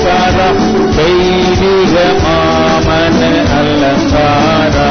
அலங்காரா தெய்வீக மாமன அலங்காரா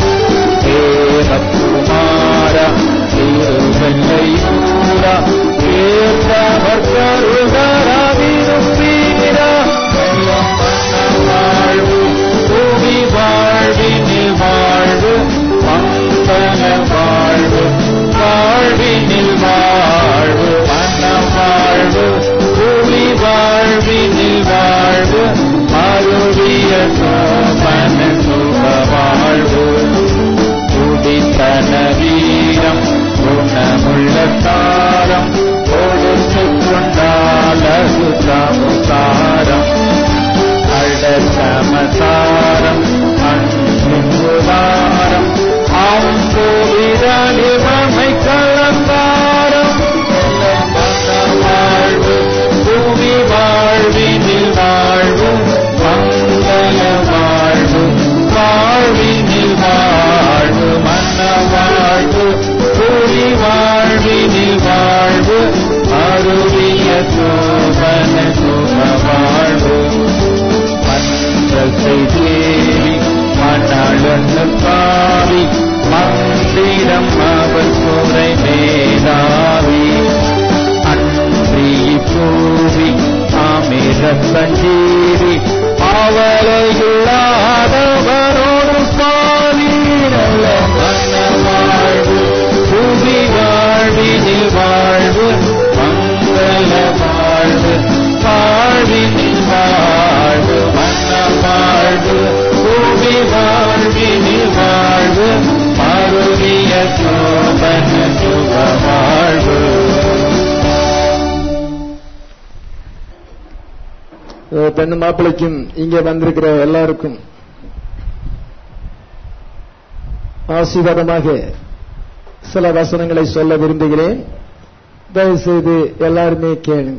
தேவகுமாரா திருவெள்ளையூரா தேர்ந்தவர் கருதரா விரும்பீரா வெள்ளம் வண்ண வாழ்வு பூமி வாழ்வினில் வாழ்வு மங்கள வாழ்வு வாழ்வினில் வாழ்வு மன்ன வாழ்வு பூமி வாழ்வினில் வாழ்வு அருவிய சோமன சுக வாழ்வு குடித்தன வீரம் குணமுள்ள தாரம் கொடுத்து கொண்டாலகு சமுசாரம் அட சமசாரம் அன்புதாரம் அம்போவிரணிமமை கலந்தாரம் வாழ்வு பூமி வாழ்வினில் வாழ்வு மங்கள வாழ்வு வாழ்வினில் வாழ்வு மன்ன வாழ்வு பூமி வாழ்வினில் வாழ்வு அருவிய சோபன சுக வாழ்வு மன்றத்தை தேவி மணாளன்னு பாவி மந்திரம் அவர் குறை மேலாவி அன்றி பூவி ஆமிர சஞ்சீவி அவளையுள்ளாதவரோடு பாவி நல்ல மன்ன வாழ்வு பூமி வாழ்வினில் வாழ்வு மங்கள வாழ்வு வாழ்வினில் வாழ்வு மன்ன வாழ்வு பூமி வாழ்வினில் வாழ்வு மருவிய சோபன சுக வாழ்வு பெண்ணு மாப்பிளைக்கும் இங்கே வந்திருக்கிற எல்லாருக்கும் ஆசீர்வாதமாக சில வசனங்களை சொல்ல விரும்புகிறேன் தயவு செய்து எல்லாருமே கேளுங்க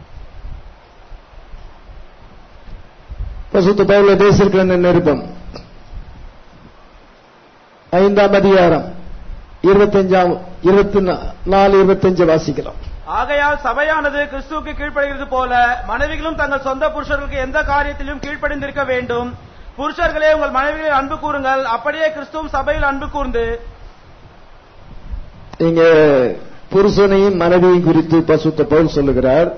பசுத்த பவுல தேசிருக்கிற நிருபம் ஐந்தாம் அதிகாரம் இருபத்தஞ்சாம் இருபத்தி நாலு இருபத்தஞ்சு வாசிக்கலாம் ஆகையால் சபையானது கிறிஸ்துவுக்கு கீழ்ப்படுகிறது போல மனைவிகளும் தங்கள் சொந்த புருஷர்களுக்கு எந்த காரியத்திலும் கீழ்ப்படிந்திருக்க வேண்டும் புருஷர்களே உங்கள் மனைவிகளில் அன்பு கூறுங்கள் அப்படியே கிறிஸ்துவும் சபையில் அன்பு கூர்ந்து இங்க புருஷனையும் மனைவியும் குறித்து பசுத்த பவுல் சொல்லுகிறார்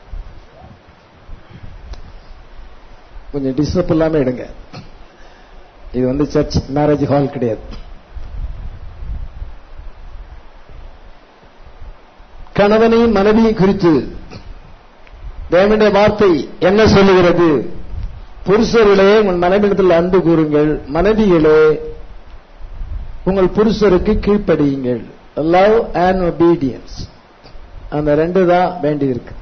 கொஞ்சம் டிஸ்டர்ப் இல்லாம எடுங்க இது வந்து சர்ச் மேரேஜ் ஹால் கிடையாது கணவனையும் மனைவியும் குறித்து தேவனுடைய வார்த்தை என்ன சொல்லுகிறது புருஷர்களே உங்கள் மனைவிடத்தில் அன்பு கூறுங்கள் மனைவிகளே உங்கள் புருஷருக்கு கீழ்ப்படியுங்கள் லவ் அண்ட் obedience அந்த ரெண்டு தான் வேண்டியிருக்கு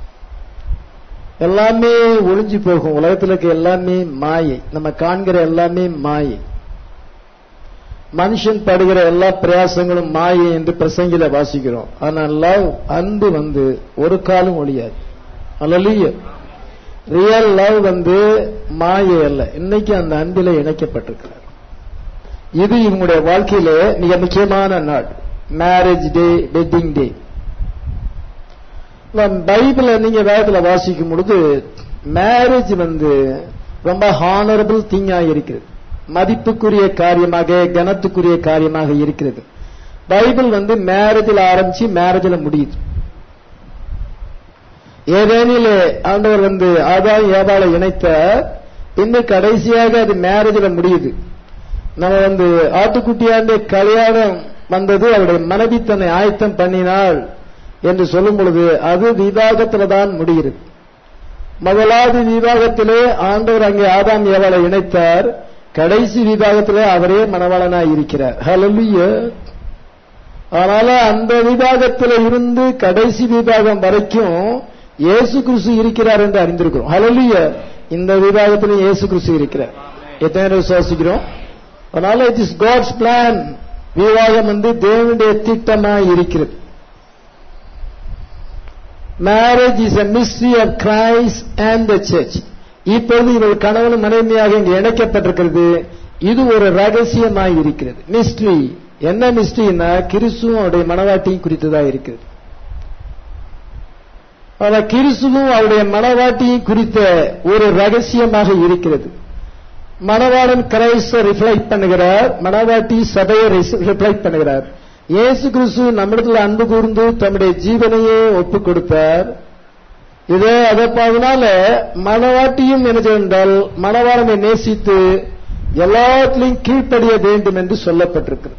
எல்லாமே ஒளிஞ்சு போகும் உலகத்தில் இருக்க எல்லாமே மாயை நம்ம காண்கிற எல்லாமே மாயை மனுஷன் படுகிற எல்லா பிரயாசங்களும் மாயை என்று பிரசங்கில வாசிக்கிறோம் ஆனா லவ் அன்பு வந்து ஒரு காலம் ஒழியாது அல்ல ரியல் லவ் வந்து மாயை அல்ல இன்னைக்கு அந்த அன்பில இணைக்கப்பட்டிருக்கிறார் இது இவங்களுடைய வாழ்க்கையில மிக முக்கியமான நாள் மேரேஜ் டே வெட்டிங் டே பைபிள நீங்க வேதத்துல வாசிக்கும் பொழுது மேரேஜ் வந்து ரொம்ப ஹானரபிள் திங்கா இருக்கிறது மதிப்புக்குரிய காரியமாக கனத்துக்குரிய காரியமாக இருக்கிறது பைபிள் வந்து மேரேஜில் ஆரம்பிச்சு மேரேஜில் முடியுது ஏதேனில ஆண்டவர் வந்து ஆதாம் ஏவாளை இணைத்த இன்னும் கடைசியாக அது மேரேஜில் முடியுது நம்ம வந்து ஆட்டுக்குட்டியாண்டு கல்யாணம் வந்தது அவருடைய மனைவி தன்னை ஆயத்தம் பண்ணினாள் என்று சொல்லும் பொழுது அது விவாகத்துல தான் முடிகிறது முதலாவது விவாகத்திலே ஆண்டவர் அங்கே ஆதாம் ஏவாளை இணைத்தார் கடைசி விவாகத்திலே அவரே மணவாளனாய் இருக்கிறார் ஹalleluya அதனால அந்த விவாகத்தில் இருந்து கடைசி விவாகம் வரைக்கும் இயேசு கிறிஸ்து இருக்கிறார் என்று அறிந்திருக்கிறோம் ஹalleluya இந்த விவாகத்திலும் இயேசு கிறிஸ்து இருக்கிறார் எத்தனை பேர் விசுவாசிக்கிறோம் அதனால இட் இஸ் காட்ஸ் பிளான் விவாகம் வந்து தேவனுடைய திட்டமாய் இருக்கிறது marriage is a mystery of Christ and the church இப்பொழுது இவள் கணவனும் மனைவியாக இங்கு இணைக்கப்பட்டிருக்கிறது இது ஒரு ரகசியமாய் இருக்கிறது மிஸ்ட்ரி என்ன மிஸ்ட்ரினா கிறிஸ்துவும் அவருடைய மனவாட்டியும் குறித்ததா இருக்கிறது ஆனா கிறிஸ்துவும் அவருடைய மனவாட்டியும் குறித்த ஒரு ரகசியமாக இருக்கிறது மணவாளன் கிரைஸ்த ரிஃப்ளெக்ட் பண்ணுகிறார் மணவாட்டி சபையை ரிஃப்ளெக்ட் பண்ணுகிறார் இயேசு கிறிஸ்து நம்மிடத்தில் அன்பு கூர்ந்து தம்முடைய ஜீவனையே ஒப்பு கொடுத்தார் இதே அதனால மணவாட்டியும் என்ன என்றால் மணவாளனை நேசித்து எல்லாத்திலையும் கீழ்ப்படிய வேண்டும் என்று சொல்லப்பட்டிருக்கிறது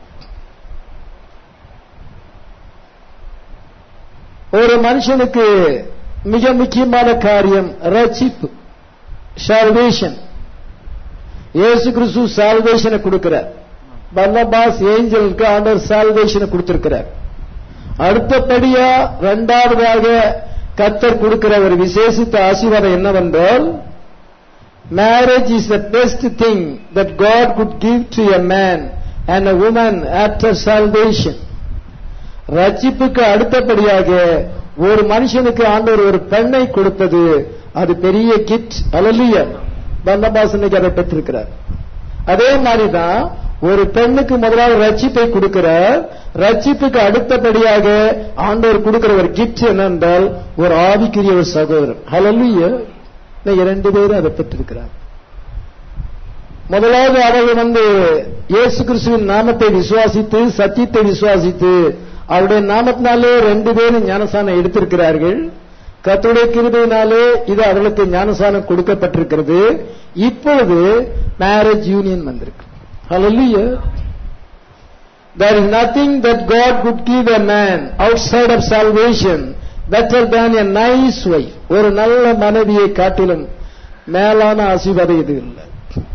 ஒரு மனுஷனுக்கு மிக முக்கியமான காரியம் ரட்சிப்பு சால்வேஷன் இயேசு கிறிஸ்து சால்வேஷனை கொடுக்கிறார் பர்னபாஸ் ஏஞ்சலுக்கு ஆண்டவர் சால்வேஷனை கொடுத்திருக்கிறார் அடுத்தபடியா இரண்டாவதாக கத்தர் கொடுக்கிற ஒரு விசேஷித்த ஆசீர்வாதம் என்னவென்றால் marriage is the best thing that God could give to a man and a woman after salvation ரட்சிப்புக்கு அடுத்தபடியாக ஒரு மனுஷனுக்கு ஆண்டவர் ஒரு பெண்ணை கொடுப்பது அது பெரிய கிட் அலலிய பன்னபாஸ் இன்னைக்கு அதை பெற்றிருக்கிறார் அதே மாதிரிதான் ஒரு பெண்ணுக்கு முதலாவது ரட்சிப்பை கொடுக்கிறார் ரட்சிப்புக்கு அடுத்தபடியாக ஆண்டவர் கொடுக்கிற ஒரு கிஃப்ட் என்னென்றால் ஒரு ஆவிக்குரிய ஒரு சகோதரன் ஹலல்லிய இன்னைக்கு ரெண்டு பேரும் அதை பெற்றிருக்கிறார் முதலாவது அவர்கள் வந்து இயேசு கிறிஸ்துவின் நாமத்தை விசுவாசித்து சத்தியத்தை விசுவாசித்து அவருடைய நாமத்தினாலே ரெண்டு பேரும் ஞானசானம் எடுத்திருக்கிறார்கள் கத்துடைய கிருபையினாலே இது அவர்களுக்கு ஞானசானம் கொடுக்கப்பட்டிருக்கிறது இப்பொழுது மேரேஜ் யூனியன் வந்திருக்கு Hallelujah. There is nothing that God could give a man outside of salvation better than a nice wife. ஒரு நல்ல மனைவியை காட்டிலும் மேலான ஆசீர்வாதம் இது இல்லை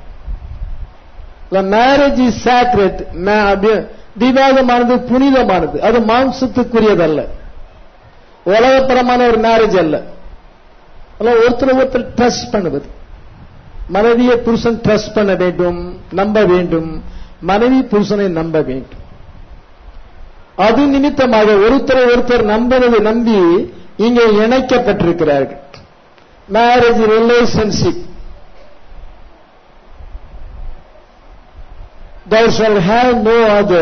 மேரேஜ் இஸ் சாக்ரெட் விவாகமானது புனிதமானது அது மாம்சத்துக்குரியதல்ல உலகப்பரமான ஒரு மேரேஜ் அல்ல ஒருத்தர் ஒருத்தர் ட்ரஸ்ட் பண்ணுவது மனைவியை புருஷன் ட்ரஸ்ட் பண்ண வேண்டும் நம்ப வேண்டும் மனைவி புருஷனை நம்ப வேண்டும் அது நிமித்தமாக ஒருத்தரை ஒருத்தர் நம்புவதை நம்பி இங்கே இணைக்கப்பட்டிருக்கிறார்கள் marriage relationship Thou shalt have no other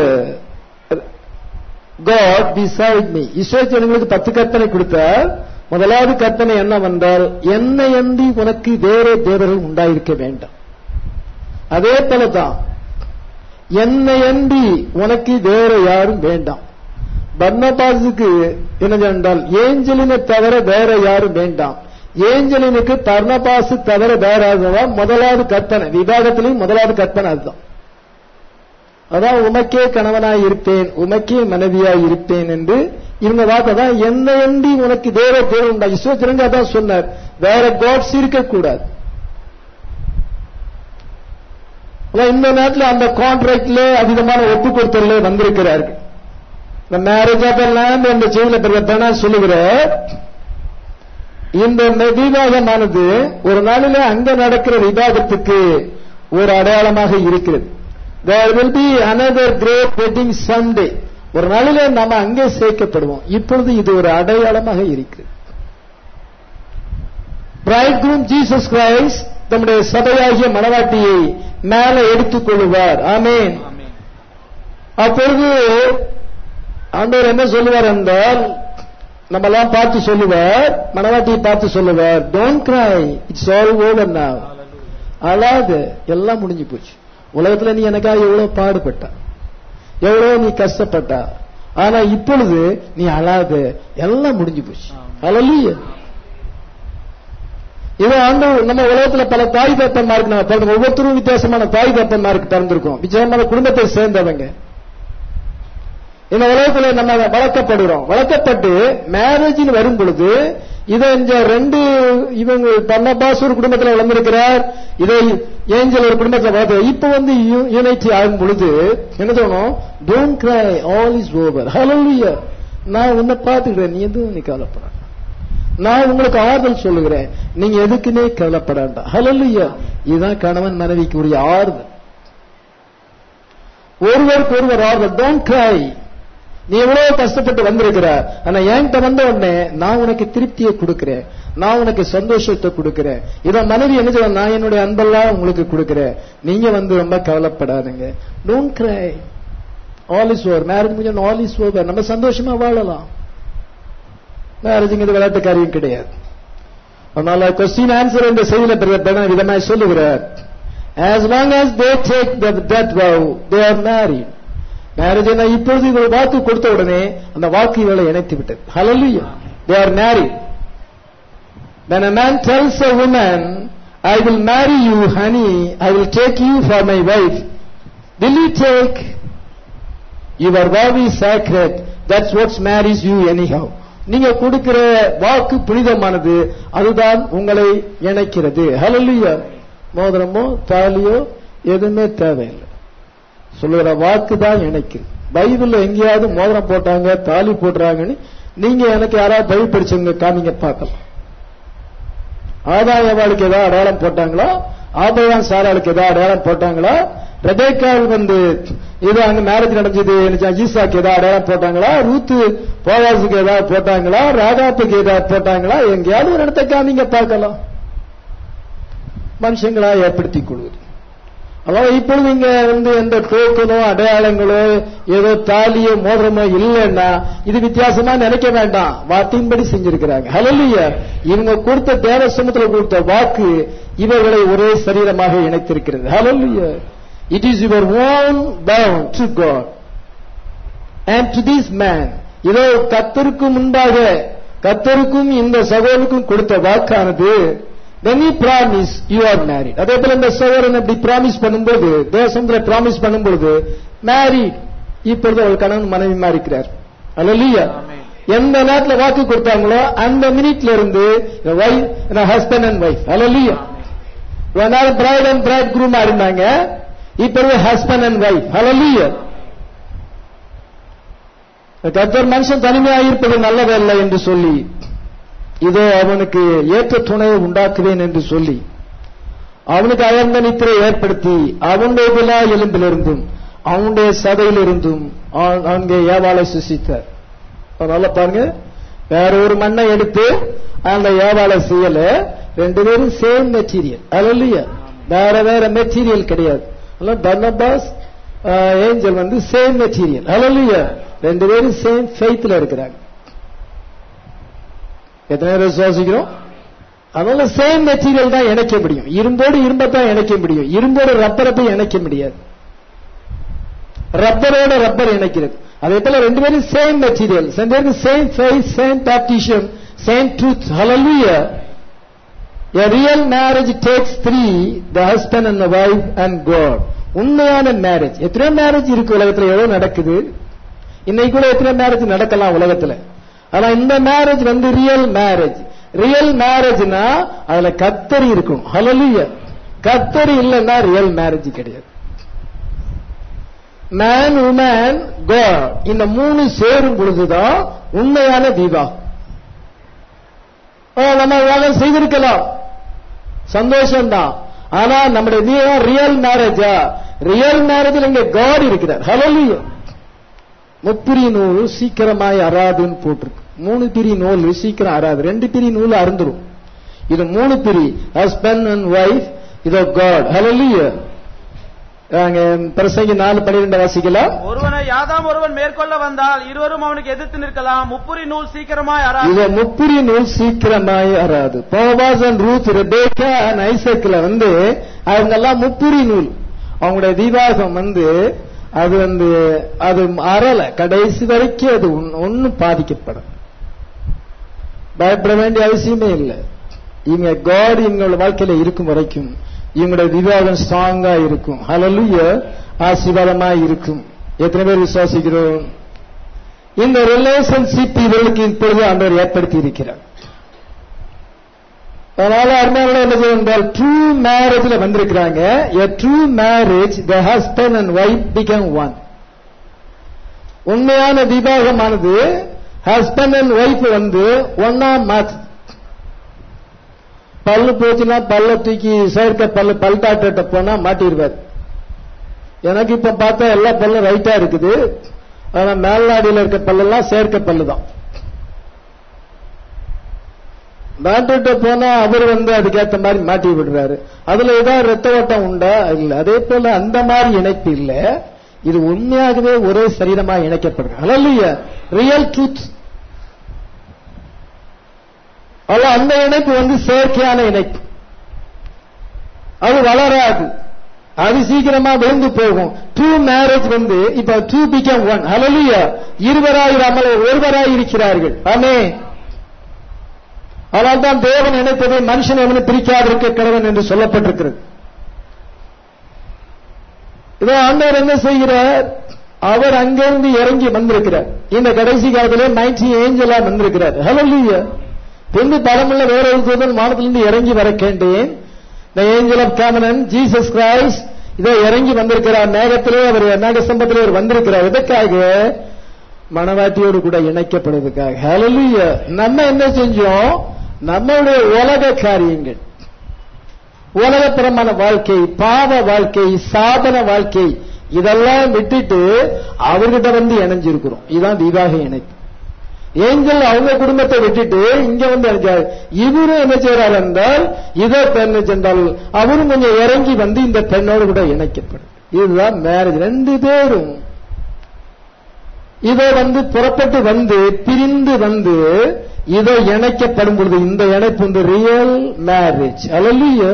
God beside me. Israel ஜனங்களுக்கு பத்து கற்பனை கொடுத்தார் முதலாவது கற்பனை என்னவென்றால் என்னை அன்றி உனக்கு வேறே தேவர்கள் உண்டாயிருக்க வேண்டாம் அதே போலதான் என்னை அன்றி உனக்கு வேற யாரும் வேண்டாம் பர்ணபாசுக்கு என்னவென்றால் ஏஞ்சலினை தவிர வேற யாரும் வேண்டாம் ஏஞ்சலினுக்கு பர்ணபாசு தவிர வேற யாரும் முதலாவது கற்பனை விவாதத்திலையும் முதலாவது கற்பனை அதுதான் அதான் உமக்கே கணவனாய் இருப்பேன் உமக்கே மனைவியாய் இருப்பேன் என்று இவங்க வார்த்தை தான் என்ன எண்டி உனக்கு வேற தேவை உண்டா இஸ்வத்திரங்க அதான் சொன்னார் வேற காட்ஸ் இருக்கக்கூடாது இந்த நேரத்தில் அந்த கான்ட்ராக்ட்ல அதிகமான ஒப்பு கொடுத்தல வந்திருக்கிறார்கள் இந்த மேரேஜ் ஆஃப் லேண்ட் என்ற செய்தியில பிறகு சொல்லுகிறார் இந்த விவாதமானது ஒரு நாளில அங்க நடக்கிற விவாதத்துக்கு ஒரு அடையாளமாக இருக்கிறது there will be another great wedding someday ஒரு நாளிலே நாம அங்கே சேர்க்கப்படுவோம் இப்பொழுது இது ஒரு அடையாளமாக இருக்கு பிரைட் குரூம் ஜீசஸ் கிரைஸ்ட் தம்முடைய சபையாகிய மனவாட்டியை மேலே எடுத்துக் கொள்ளுவார் ஆமேன் அப்பொழுது ஆண்டவர் என்ன சொல்லுவார் என்றால் நம்ம எல்லாம் பார்த்து சொல்லுவார் மனவாட்டியை பார்த்து சொல்லுவார் don't cry it's all over now அழாது எல்லாம் முடிஞ்சு போச்சு உலகத்துல நீ எனக்காக எவ்வளவு பாடுபட்ட எவ்வளவு நீ கஷ்டப்பட்ட ஆனா இப்பொழுது நீ அழாது எல்லாம் முடிஞ்சு போச்சு அழலிய இது ஆண்டு நம்ம உலகத்துல பல தாய் தப்பன்மாருக்கு நம்ம பிறந்த ஒவ்வொருத்தரும் வித்தியாசமான தாய் தப்பன்மாருக்கு பிறந்திருக்கோம் விஜயமான குடும்பத்தை சேர்ந்தவங்க இந்த உலகத்துல நம்ம வளர்க்கப்படுகிறோம் வளர்க்கப்பட்டு மேரேஜில் வரும் பொழுது இதை இந்த ரெண்டு இவங்க பன்னபாஸ் ஒரு குடும்பத்தில் வளர்ந்திருக்கிறார் இதை ஏஞ்சல் ஒரு குடும்பத்தில் வளர்த்து இப்ப வந்து யூனைட்டி ஆகும் பொழுது என்ன தோணும் don't cry all is over hallelujah நான் உன்னை பார்த்துக்கிறேன் நீ எதுவும் நீ கவலைப்பட நான் உங்களுக்கு ஆறுதல் சொல்லுகிறேன் நீங்க எதுக்குமே கவலைப்பட வேண்டாம் ஹலோலியா இதுதான் கணவன் மனைவிக்கு உரிய ஆறுதல் ஒருவருக்கு ஒருவர் ஆறுதல் டோன்ட் கிரை நீ எவ்வளவு கஷ்டப்பட்டு வந்திருக்கிற ஆனா என்கிட்ட வந்த உடனே நான் உனக்கு திருப்தியை கொடுக்கிறேன் நான் உனக்கு சந்தோஷத்தை கொடுக்கிறேன் இதான் மனைவி என்ன சொல்ல நான் என்னுடைய அன்பெல்லாம் உங்களுக்கு கொடுக்கிறேன் நீங்க வந்து ரொம்ப கவலைப்படாதுங்க don't cry all is over marriage முடிஞ்ச ஆல் இஸ் ஓவர் நம்ம சந்தோஷமா வாழலாம் மேரேஜுங்கிறது விளையாட்டு காரியம் கிடையாது அதனால கொஸ்டின் ஆன்சர் என்ற செய்தியில பிரதமர் விதமாய் சொல்லுகிறார் as long as they take the death vow they are married marriage என்ன இப்பொழுது இவள் வாக்கு கொடுத்த உடனே அந்த வாக்கு இவளை இணைத்து விட்டது hallelujah they are married when a man tells a woman i will marry you honey i will take you for my wife will you take your vow is sacred that's what marries you anyhow நீங்க கொடுக்கிற வாக்கு புனிதமானது அதுதான் உங்களை இணைக்கிறது ஹalleluya மோதிரமோ தாலியோ எதுவுமே தேவையில்லை சொல்லுகிற வாக்கு தான் இணைக்குது பைபிள்ல எங்கேயாவது மோதிரம் போட்டாங்க தாலி போடுறாங்கன்னு நீங்க எனக்கு யாராவது பைபிள் படிச்சவங்க காமிங்க பார்க்கலாம் ஆதாயவாளுக்கு ஏதாவது அடையாளம் போட்டாங்களா ஆபயான் சாராளுக்கு ஏதாவது அடையாளம் போட்டாங்களா ரெபேக்கால் வந்து இது அங்க மேரேஜ் நடந்தது ஈசாக்கு ஏதாவது அடையாளம் போட்டாங்களா ரூத்து போவாசுக்கு ஏதாவது போட்டாங்களா ராகாப்புக்கு ஏதாவது போட்டாங்களா எங்கேயாவது ஒரு இடத்த காமிங்க பார்க்கலாம் மனுஷங்களா ஏற்படுத்திக் கொள்வது அதாவது இப்பொழுது இங்க வந்து எந்த டோக்கனோ அடையாளங்களோ ஏதோ தாலியோ மோதிரமோ இல்லைன்னா இது வித்தியாசமா நினைக்க வேண்டாம் வார்த்தையின்படி செஞ்சிருக்கிறாங்க ஹலலிய இவங்க கொடுத்த தேவ சமூகத்தில் கொடுத்த வாக்கு இவர்களை ஒரே சரீரமாக இணைத்திருக்கிறது hallelujah it is your own bound to God and to this man இதோ கத்தருக்கு முன்பாக கத்தருக்கும் இந்த சகோதரனுக்கும் கொடுத்த வாக்கானது when you promise you are married அதே போல இந்த சகோதரன் அப்படி ப்ராமிஸ் பண்ணும்போது தேசத்துல ப்ராமிஸ் பண்ணும்பொழுது மேரிட் இப்பொழுது அவள் கணவன் மனைவி மாறிக்கிறார் அல்லையா எந்த நேரத்துல வாக்கு கொடுத்தாங்களோ அந்த மினிட்ல இருந்து ஹஸ்பண்ட் அண்ட் ஒய்ஃப் அல்லையா பிரைட் அண்ட் பிரைட் குரூமா இருந்தாங்க இப்பொழுது ஹஸ்பண்ட் அண்ட் ஒய்ஃப் அல்லையா கத்தர் மனுஷன் தனிமையாக இருப்பது நல்லதல்ல என்று சொல்லி இதோ அவனுக்கு ஏற்ற துணையை உண்டாக்குவேன் என்று சொல்லி அவனுக்கு அயர்ந்த நித்திரை ஏற்படுத்தி அவனுடைய விழா எலும்பிலிருந்தும் அவனுடைய சதையிலிருந்தும் அங்கே ஏவாளை சுசித்தார் அதனால பாருங்க வேற ஒரு மண்ணை எடுத்து அந்த ஏவாளை செய்யல ரெண்டு பேரும் சேம் மெட்டீரியல் அல்லையா வேற வேற மெட்டீரியல் கிடையாது பர்னபாஸ் ஏஞ்சல் வந்து சேம் மெட்டீரியல் அல்லையா ரெண்டு பேரும் சேம் ஃபெய்த்ல இருக்கிறாங்க எத்தனை பேர் விசுவாசிக்கிறோம் அதனால சேம் மெட்டீரியல் தான் இணைக்க முடியும் இரும்போடு இரும்பத்தான் இணைக்க முடியும் இரும்போடு ரப்பரை போய் இணைக்க முடியாது ரப்பரோட ரப்பர் இணைக்கிறது அதே போல ரெண்டு பேரும் சேம் மெட்டீரியல் ரெண்டு பேரும் same faith same baptism same truth ஹalleluya A real marriage takes three, the husband and the wife and God. உண்மையான மேரேஜ் எத்தனை மேரேஜ் இருக்கு உலகத்துல எவ்வளவு நடக்குது இன்னைக்கு கூட எத்தனை மேரேஜ் நடக்கலாம் உலகத்துல ஆனா இந்த மேரேஜ் வந்து ரியல் மேரேஜ் ரியல் மேரேஜ்னா அதுல கத்தரி இருக்கும் ஹலலிய கத்தரி இல்லைன்னா ரியல் மேரேஜ் கிடையாது மேன் உமன் காட் இந்த மூணு சேரும் பொழுதுதான் உண்மையான விவாகம் நம்ம விவாகம் செய்திருக்கலாம் சந்தோஷம்தான் ஆனா நம்முடைய விவாகம் ரியல் மேரேஜா ரியல் மேரேஜில் இங்க காட் இருக்கிறார் ஹலலிய முப்பிரி நூல் சீக்கிரமாய் அறாதுன்னு போட்டிருக்கு மூணு பிரி நூல் சீக்கிரம் அறாது ரெண்டு பிரி நூல் அருந்துரும் இது மூணு பிரி ஹஸ்பண்ட் அண்ட் ஒய்ஃப் இதோ காட் ஹலலிய பிரசங்கி நாலு பன்னிரெண்டு வாசிக்கலாம் ஒருவனை யாதாம் ஒருவன் மேற்கொள்ள வந்தால் இருவரும் அவனுக்கு எதிர்த்து நிற்கலாம் முப்புரி நூல் சீக்கிரமாய் இத அறாது முப்பிரி நூல் சீக்கிரமாய் அறாது Boaz and Ruth Rebecca and ஐசக்ல வந்து அவங்க எல்லாம் முப்பிரி நூல் அவங்களுடைய விவாகம் வந்து அது வந்து அது அறல கடைசி வரைக்கும் அது ஒன்னும் பாதிக்கப்படும் பயப்பட வேண்டிய அவசியமே இல்லை இவங்க காட் இவங்களோட வாழ்க்கையில இருக்கும் வரைக்கும் இவங்களுடைய விவாகம் ஸ்ட்ராங்கா இருக்கும் ஹalleluya ஆசீர்வாதமா இருக்கும் எத்தனை பேர் விசுவாசிக்கிறோம் இந்த ரிலேஷன்ஷிப் இவர்களுக்கு இப்பொழுது ஆண்டவர் ஏற்படுத்தி இருக்கிறார் அதனால அருமையான என்ன செய்யும் என்றால் ட்ரூ மேரேஜ்ல வந்திருக்கிறாங்க a true marriage the husband and wife become one உண்மையான விவாகமானது ஹஸ்பண்ட் அண்ட் ஒய்ஃப் வந்து ஒன்னா மாத்து பல்லு போச்சுன்னா பல்ல தூக்கி சேர்க்க பல்லு பல் டாக்டர்கிட்ட போனா மாட்டிடுவார் எனக்கு இப்ப பார்த்தா எல்லா பல்லும் ரைட்டா இருக்குது ஆனா மேல்நாடியில் இருக்க பல்லெல்லாம் சேர்க்க பல்லு தான் டாக்டர்கிட்ட போனா அவர் வந்து அதுக்கேத்த மாதிரி மாட்டி விடுறாரு அதுல ஏதாவது ரத்த ஓட்டம் உண்டா இல்ல அதே போல அந்த மாதிரி இணைப்பு இல்ல இது உண்மையாகவே ஒரே சரீரமா இணைக்கப்படுது அல்ல ரியல் ட்ரூத் அல்ல அந்த இணைப்பு வந்து செயற்கையான இணைப்பு அது வளராது அது சீக்கிரமா விழுந்து போகும் டூ மேரேஜ் வந்து இப்ப டூ பிகம் ஒன் ஹலலியா இருவராயிராமல் ஒருவராய் இருக்கிறார்கள் ஆமே ஆனால் தான் தேவன் இணைப்பதை மனுஷன் எவனு பிரிக்காதிருக்க கடவன் என்று சொல்லப்பட்டிருக்கிறது இதோ ஆண்டவர் என்ன செய்கிறார் அவர் அங்கிருந்து இறங்கி வந்திருக்கிறார் இந்த கடைசி காலத்திலே நைன்டி ஏஞ்சலா வந்திருக்கிறார் ஹலலியா பின்பு பலமுள்ள வேற ஒரு தூதன் வானத்திலிருந்து இறங்கி வர கேண்டேன் the angel of Cameron Jesus Christ இதோ இறங்கி வந்திருக்கிறார் மேகத்திலே அவர் மேக ஸ்தம்பத்திலே அவர் வந்திருக்கிறார் எதற்காக மணவாட்டியோடு கூட இணைக்கப்படுவதற்காக ஹalleluya நம்ம என்ன செஞ்சோம் நம்மளுடைய உலக காரியங்கள் உலகப்புறமான வாழ்க்கை பாவ வாழ்க்கை சாதன வாழ்க்கை இதெல்லாம் விட்டுட்டு அவர்கிட்ட வந்து இணைஞ்சிருக்கிறோம் இதுதான் விவாக இணைப்பு ஏஞ்சல் அவங்க குடும்பத்தை விட்டுட்டு இங்க வந்து இணைஞ்சார் இவரும் என்ன செய்யறார் என்றால் இதோ பெண் சென்றால் அவரும் கொஞ்சம் இறங்கி வந்து இந்த பெண்ணோடு கூட இணைக்கப்படும் இதுதான் மேரேஜ் ரெண்டு பேரும் இதோ வந்து புறப்பட்டு வந்து பிரிந்து வந்து இதோ இணைக்கப்படும் பொழுது இந்த இணைப்பு வந்து ரியல் மேரேஜ் அல்ல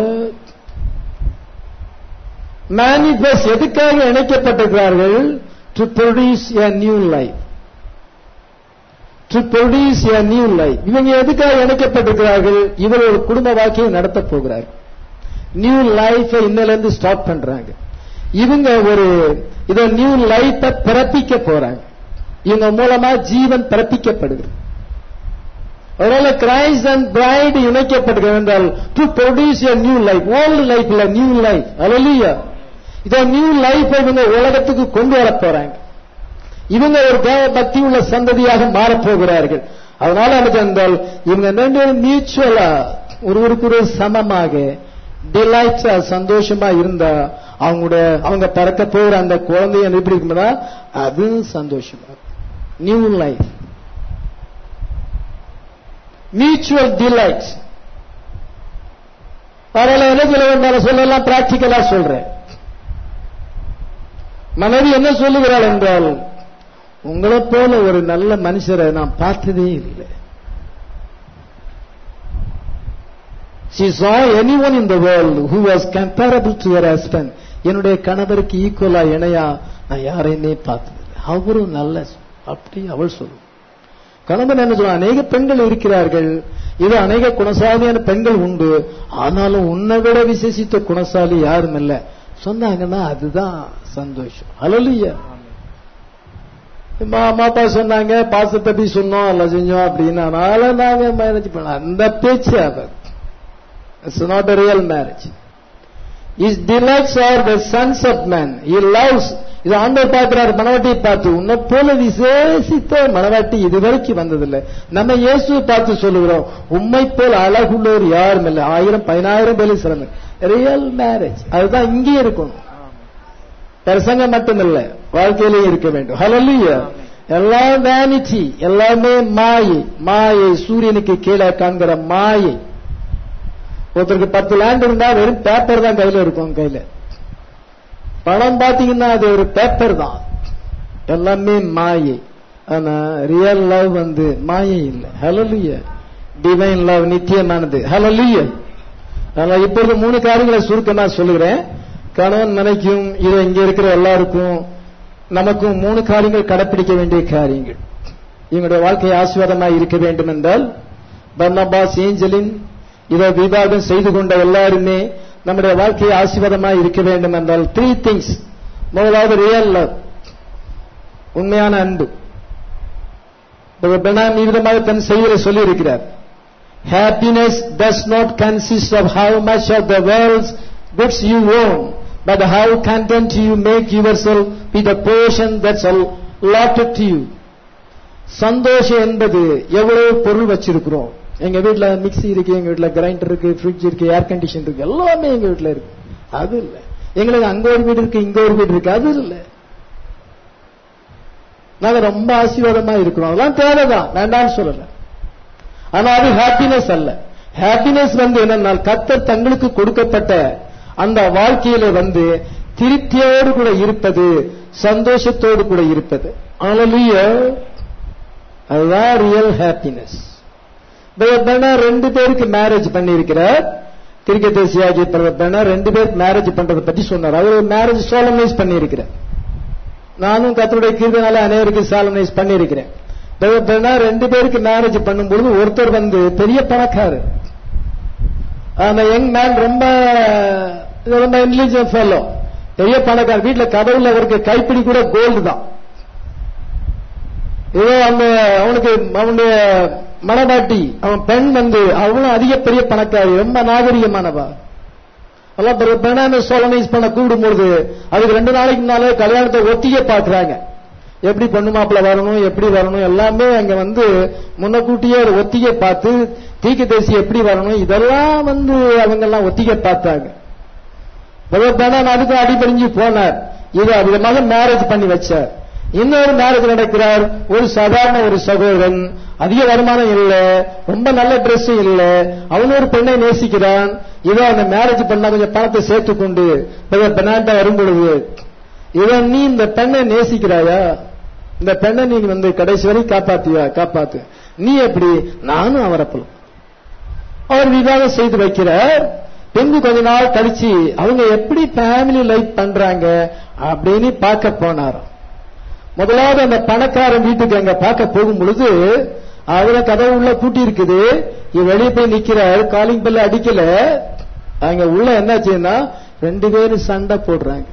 மேனிபெஸ்ட் எதுக்காக இணைக்கப்பட்டிருக்கிறார்கள் to produce a new life to produce a new life இவங்க எதுக்காக இணைக்கப்பட்டிருக்கிறார்கள் இவர் ஒரு குடும்ப வாழ்க்கையை நடத்த போகிறார்கள் நியூ லைஃபை இன்னிலிருந்து ஸ்டார்ட் பண்றாங்க இவங்க ஒரு இத நியூ லைஃபை பிறப்பிக்க போறாங்க இவங்க மூலமா ஜீவன் பிறப்பிக்கப்படுகிறது அதனால கிரைஸ்ட் அண்ட் பிரைட் இணைக்கப்படுகிறது என்றால் to produce a new life old life இல்ல நியூ லைஃப் அலலியா இத நியூ லைஃப் இவங்க உலகத்துக்கு கொண்டு வர போறாங்க இவங்க ஒரு தேவ பக்தி உள்ள சந்ததியாக மாறப் போகிறார்கள் அதனால எனக்கு என்றால் இவங்க ரெண்டு பேரும் மியூச்சுவலா ஒருவருக்கு ஒரு சமமாக டிலைட்ஸா சந்தோஷமா இருந்தா அவங்களுடைய அவங்க பிறக்க போகிற அந்த குழந்தைய எப்படி இருக்கும்னா அது சந்தோஷமா நியூ லைஃப் மியூச்சுவல் டிலைட்ஸ் அதனால என்ன சொல்ல வேண்டாம் சொல்லலாம் பிராக்டிக்கலா சொல்றேன் மனைவி என்ன சொல்லுகிறாள் என்றால் உங்களை போல ஒரு நல்ல மனுஷரை நான் பார்த்ததே இல்லை She saw anyone in the world who was comparable to her husband. என்னுடைய கணவருக்கு ஈக்குவலா இணையா நான் யாரையுமே பார்த்ததில்லை அவரும் நல்ல அப்படி அவள் சொல்லும் கணவன் என்ன சொல்ல அநேக பெண்கள் இருக்கிறார்கள் இது அநேக குணசாலியான பெண்கள் உண்டு ஆனாலும் உன்னை விட விசேஷித்த குணசாலி யாரும் இல்ல சொன்னாங்கன்னா அதுதான் சந்தோஷம் அலலியா மாப்பா சொன்னாங்க பாசத்தை போய் சொன்னோம் எல்லாம் செஞ்சோம் அப்படின்னு அதனால நாங்க மேரேஜ் பண்ண அந்த பேச்சு அவர் it's not a real marriage is delights are the sons of man he loves இது ஆண்டவர் பார்க்கிறார் மனவாட்டியை பார்த்து உன்னை போல விசேஷித்த மனவாட்டி இதுவரைக்கும் வந்ததில்லை நம்ம இயேசுவை பார்த்து சொல்லுகிறோம் உண்மை போல் அழகுள்ளோர் யாரும் இல்லை ஆயிரம் பதினாயிரம் பேர் சிறந்த ரியல் மேரேஜ் அதுதான் இங்கே இருக்கணும் பிரசங்கம் மட்டுமில்ல வாழ்க்கையிலேயே இருக்க வேண்டும் ஹலல்லியா எல்லாம் வேனிட்டி எல்லாமே மாயை மாயை சூரியனுக்கு கீழே காண்கிற மாயை ஒருத்தருக்கு பத்து லேண்ட் இருந்தா வெறும் பேப்பர் தான் கையில இருக்கும் கையில பணம் பாத்தீங்கன்னா அது ஒரு பேப்பர் தான் எல்லாமே மாயை ஆனா ரியல் லவ் வந்து மாயை இல்லை ஹலலிய டிவைன் லவ் நித்தியமானது ஹலலிய அதனால இப்பொழுது மூணு காரியங்களை சுருக்கமா சொல்லுகிறேன் கணவன் மனைக்கும் இது இங்க இருக்கிற எல்லாருக்கும் நமக்கும் மூணு காரியங்கள் கடைப்பிடிக்க வேண்டிய காரியங்கள் இவங்களுடைய வாழ்க்கை ஆசீர்வாதமா இருக்க வேண்டும் என்றால் பர்னபாஸ் ஏஞ்சலின் இதை விவாதம் செய்து கொண்ட எல்லாருமே நம்முடைய வாழ்க்கை ஆசீர்வாதமா இருக்க வேண்டும் என்றால் த்ரீ திங்ஸ் முதலாவது ரியல் லவ் உண்மையான அன்பு பெனான் விதமாக தன் செய்தியை சொல்லி இருக்கிறார் happiness does not consist of how much of the world's goods you own but how content you make your self with a portion that's allotted to you சந்தோஷம் என்பது எவ்வளவு பொருள் வச்சிருக்கிறோம் எங்க வீட்டுல மிக்ஸி இருக்கு எங்க வீட்டுல கிரைண்டர் இருக்கு ஃப்ரிட்ஜ் இருக்கு ஏர் கண்டிஷன் இருக்கு எல்லாமே எங்க வீட்டுல இருக்கு அது இல்ல எங்களுக்கு அங்க ஒரு வீடு இருக்கு இங்க ஒரு வீடு இருக்கு அது இல்ல நாங்க ரொம்ப ஆசீர்வாதமா இருக்கிறோம் அதெல்லாம் தேவைதான் வேண்டாம்னு சொல்லல ஆனா அது ஹாப்பினஸ் அல்ல ஹாப்பினஸ் வந்து என்னன்னா கத்தர் தங்களுக்கு கொடுக்கப்பட்ட அந்த வாழ்க்கையில வந்து திருப்தியோடு கூட இருப்பது சந்தோஷத்தோடு கூட இருப்பது அதுதான் ரியல் ஹாப்பினஸ் பெனா ரெண்டு பேருக்கு மேரேஜ் பண்ணியிருக்கிறார் கிரிக்கெட் தேசியாகி பெனா ரெண்டு பேருக்கு மேரேஜ் பண்றதை பத்தி சொன்னார் அவர் மேரேஜ் சோலமைஸ் பண்ணியிருக்கிறார் நானும் கத்தருடைய கீர்த்தனால அனைவருக்கு சாலனைஸ் பண்ணியிருக்கிறேன் பெனா ரெண்டு பேருக்கு மேரேஜ் பண்ணும்பொழுது ஒருத்தர் வந்து பெரிய பணக்காரர் அந்த யங் மேன் ரொம்ப ரொம்ப இன்டெலிஜென்ட் ஃபெல்லோ பெரிய பணக்காரர் வீட்டுல கதவுல அவருக்கு கைப்பிடி கூட கோல்டு தான் ஏதோ அந்த அவனுக்கு அவனுடைய மனபாட்டி அவன் பெண் வந்து அவளும் அதிக பெரிய பணக்காரி ரொம்ப நாகரிகமானவா எல்லாம் பெண்ணான சோலனைஸ் பண்ண கூடும்பொழுது அதுக்கு ரெண்டு நாளைக்கு முன்னாலே கல்யாணத்தை ஒத்திக பாக்குறாங்க எப்படி பொண்ணு மாப்பிள்ள வரணும் எப்படி வரணும் எல்லாமே அங்க வந்து முன்னக்கூட்டியே ஒரு ஒத்திகை பார்த்து தீக்கு தேசி எப்படி வரணும் இதெல்லாம் வந்து அவங்க எல்லாம் ஒத்திகை பார்த்தாங்க பெண்ணான் அதுக்கு அடிபடிஞ்சு போனார் இது அதிகமாக மேரேஜ் பண்ணி வச்சார் இன்னொரு மேரேஜ் நடக்கிறார் ஒரு சாதாரண ஒரு சகோதரன் அதிக வருமானம் இல்ல ரொம்ப நல்ல Dress இல்ல அவன் ஒரு பெண்ணை நேசிக்கிறான் இதோ அந்த மேரேஜ் பண்ணா கொஞ்சம் பணத்தை சேர்த்து கொண்டு பெண்ணாண்ட வரும் பொழுது இவன் நீ இந்த பெண்ணை நேசிக்கிறாயா இந்த பெண்ணை நீ வந்து கடைசி வரை காப்பாத்தியா காப்பாத்து நீ எப்படி நானும் அவரை போல அவர் விவாதம் செய்து வைக்கிறார் பின்பு கொஞ்ச நாள் கழிச்சு அவங்க எப்படி ஃபேமிலி லைஃப் பண்றாங்க அப்படின்னு பார்க்க போனாராம் முதலாவது அந்த பணக்காரன் வீட்டுக்கு அங்க பார்க்க போகும் பொழுது அவரை கதவு உள்ள பூட்டி இருக்குது இவர் வெளியே போய் நிக்கிறார் காலிங் பெல்ல அடிக்கல அங்க உள்ள என்னாச்சுன்னா ரெண்டு பேரும் சண்டை போடுறாங்க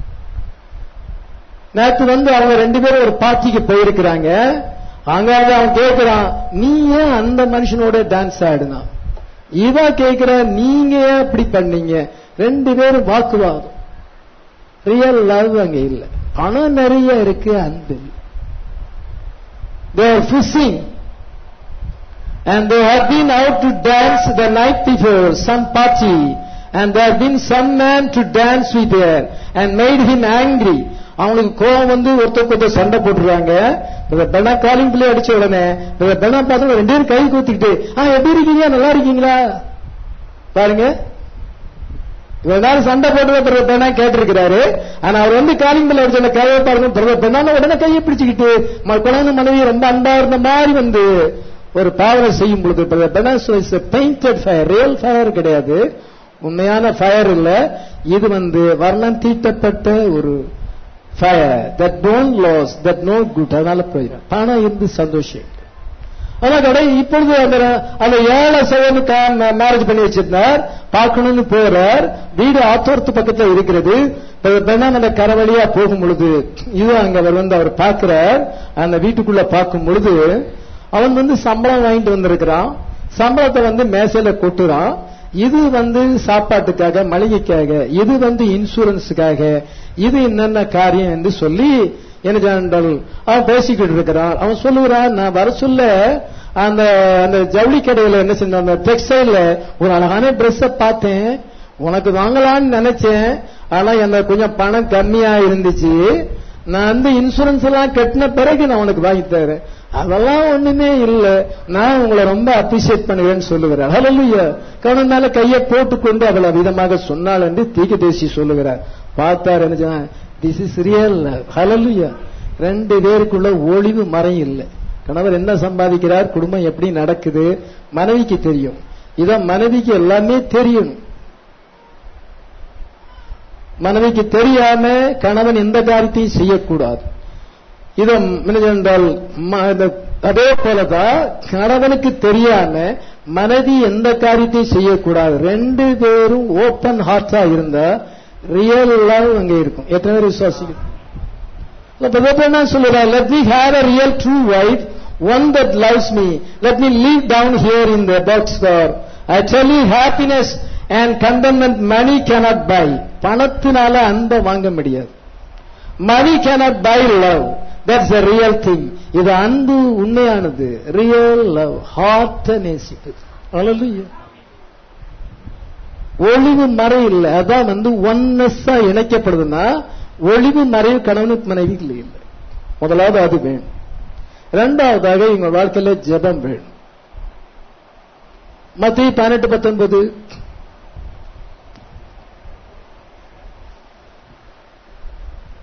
நேற்று வந்து அவங்க ரெண்டு பேரும் ஒரு பார்ட்டிக்கு போயிருக்கிறாங்க அங்க வந்து அவன் கேட்கிறான் நீ ஏன் அந்த மனுஷனோட டான்ஸ் ஆடுனா இவா கேட்கிற நீங்க ஏன் இப்படி பண்ணீங்க ரெண்டு பேரும் வாக்குவாதம் ரியல் லவ் அங்க இல்ல பணம் நிறைய இருக்கு அன்பு they are fishing and they have been out to dance the night before some party and there have been some man to dance with her and made him angry அவனுக்கு கோபம் வந்து ஒருத்தர் கொஞ்சம் சண்டை போட்டுருவாங்க பெண்ணா காலிங் பிள்ளை அடிச்ச உடனே பெண்ணா பார்த்து ரெண்டு பேரும் கை கூத்திக்கிட்டு ஆ எப்படி இருக்கீங்க நல்லா இருக்கீங்களா பாருங்க இவ்வளவு நேரம் சண்டை போட்டு பிறகு பெண்ணா கேட்டிருக்கிறாரு ஆனா அவர் வந்து காலிங் பிள்ளை அடிச்ச கையை பாருங்க பிறகு பெண்ணால உடனே கையை பிடிச்சுக்கிட்டு குழந்தை மனைவி ரொம்ப அன்பா இருந்த மாதிரி வந்து ஒரு பாவனை செய்யும் பொழுது பெயிண்டட் ஃபயர் ரியல் ஃபயர் கிடையாது உண்மையான ஃபயர் இல்ல இது வந்து வர்ணம் தீட்டப்பட்ட ஒரு fire that don't lose that no good அதனால போயிடும் பணம் இருந்து சந்தோஷம் ஆனா கடை இப்பொழுது அந்த அந்த ஏழை சகோதரனுக்கு மேரேஜ் பண்ணி வச்சிருந்தார் பார்க்கணும்னு போறார் வீடு ஆத்தோரத்து பக்கத்துல இருக்கிறது பெண்ணா அந்த கரை வழியா போகும் பொழுது இது அங்க அவர் வந்து அவர் பார்க்கிறார் அந்த வீட்டுக்குள்ள பார்க்கும் பொழுது அவன் வந்து சம்பளம் வாங்கிட்டு வந்திருக்கிறான் சம்பளத்தை வந்து மேசையில கொட்டுறான் இது வந்து சாப்பாட்டுக்காக மளிகைக்காக இது வந்து இன்சூரன்ஸுக்காக இது என்னென்ன காரியம் என்று சொல்லி எனக்கு அவன் பேசிக்கிட்டு இருக்கிறான் அவன் சொல்லுகிறான் நான் வர சொல்ல அந்த அந்த ஜவுளி கடையில என்ன செஞ்ச அந்த டெக்ஸ்டைல்ல ஒரு அழகான ட்ரெஸ்ஸ பார்த்தேன் உனக்கு வாங்கலாம்னு நினைச்சேன் ஆனா எனக்கு கொஞ்சம் பணம் கம்மியா இருந்துச்சு நான் வந்து இன்சூரன்ஸ் எல்லாம் கட்டின பிறகு நான் உனக்கு வாங்கி தரேன் அதெல்லாம் ஒண்ணுமே இல்ல நான் உங்களை ரொம்ப அப்ரிசியேட் பண்ணுவேன்னு சொல்லுகிறார் ஹலலுயா கவனம் மேல கையை போட்டுக்கொண்டு அவளை விதமாக சொன்னாள் என்று தீக்க தேசி சொல்லுகிறார் பார்த்தார் என்ன திஸ் இஸ் ரியல் ஹலலுயா ரெண்டு பேருக்குள்ள ஒளிவு மறை இல்லை கணவர் என்ன சம்பாதிக்கிறார் குடும்பம் எப்படி நடக்குது மனைவிக்கு தெரியும் இத மனைவிக்கு எல்லாமே தெரியும் மனைவிக்கு தெரியாம கணவன் எந்த காரியத்தையும் செய்யக்கூடாது இதை என்றால் அதே போலதான் கணவனுக்கு தெரியாம மனைவி எந்த காரியத்தையும் செய்யக்கூடாது ரெண்டு பேரும் ஓப்பன் ஹார்ட்டா இருந்தா ரியல் லவ் அங்க இருக்கும் எத்தனை பேர் விசுவாசிக்கும் என்ன சொல்லுறா let me have a real true wife one that loves me let me leave down here in the box for I tell you happiness and contentment money cannot buy பணத்தினால அன்பை வாங்க முடியாது money cannot buy love that's a real thing இது அன்பு உண்மையானது real love heart நேசிப்பு hallelujah ஒளிவு மறை இல்லை அதான் வந்து ஒன்னஸா இணைக்கப்படுதுன்னா ஒளிவு மறைவு கணவனுக்கு மனைவிக்கு இல்லை முதலாவது அது வேணும் இரண்டாவதாக இவங்க வாழ்க்கையில ஜெபம் வேணும் மத்திய பதினெட்டு பத்தொன்பது